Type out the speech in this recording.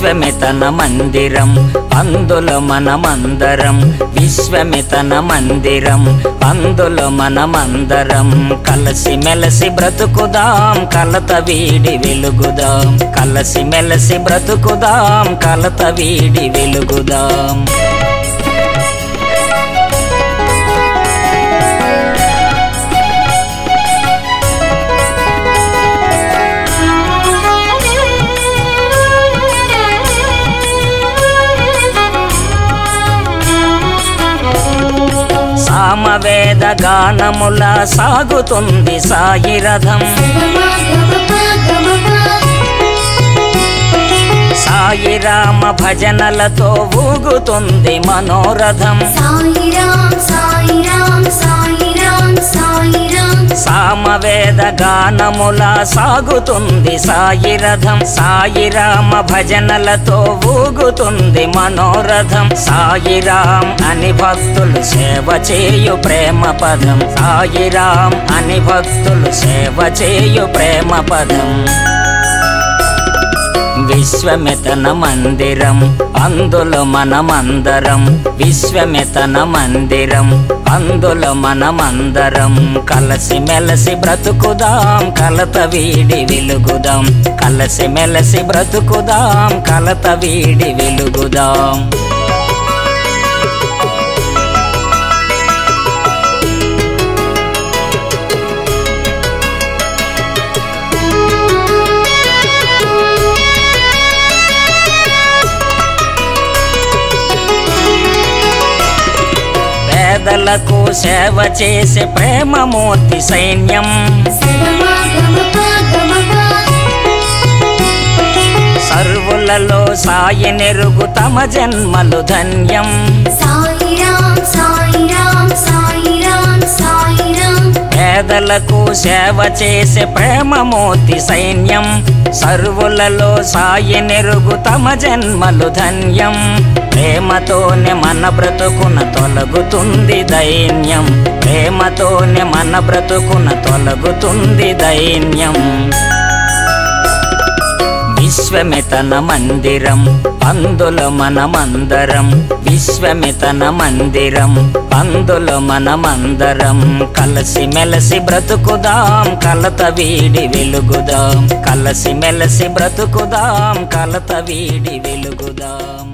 విశ్వమితన మందిరం అందులో మనమందరం విశ్వమితన మందిరం అందులో మనమందరం కలసి మెలసి బ్రతుకుదాం కలత వీడి వెలుగుదాం కలసి మెలసి బ్రతుకుదాం కలత వీడి వెలుగుదాం సామవేద గానముల సాగుతుంది సాయి రథం సాయి రామ భజనలతో ఊగుతుంది మనోరథం సాయిరామ్ సాయిరామ్ సాయిరామ్ సాయిరామ్ సామవేద గానముల సాగుతుంది సాయి రథం సాయి రామ భజనలతో ఊగుతుంది మనోరథం సాయి రామ్ అని భక్తులు సేవ చేయు ప్రేమ పదం సాయి రామ్ అని భక్తులు సేవ చేయు ప్రేమ పదం విశ్వమితన మందిరం అందులో మనమందరం విశ్వమితన మందిరం అందులో మనమందరం కలసి మెలసి బ్రతుకుదాం కలత వీడి వెలుగుదాం కలసి మెలసి బ్రతుకుదాం కలత వీడి వెలుగుదాం పేదలకు సేవ చేసే ప్రేమమూర్తి సైన్యం సర్వులలో సాయి నెరుగు తమ జన్మలు ధన్యం సాయిరామ్ సాయిరామ్ సాయిరామ్ సాయిరామ్ పేదలకు సేవ చేసే ప్రేమమూర్తి సైన్యం సర్వులలో సాయి నెరుగు తమ జన్మలు ధన్యం ప్రేమతోనే మన బ్రతుకున తొలగుతుంది దైన్యం ప్రేమతోనే మన బ్రతుకున తొలగుతుంది దైన్యం విశ్వమితన మందిరం అందులో మనమందరం విశ్వమితన మందిరం అందులో మనమందరం కలసి మెలసి బ్రతుకుదాం కలత వీడి వెలుగుదాం కలసి మెలసి బ్రతుకుదాం కలత వీడి వెలుగుదాం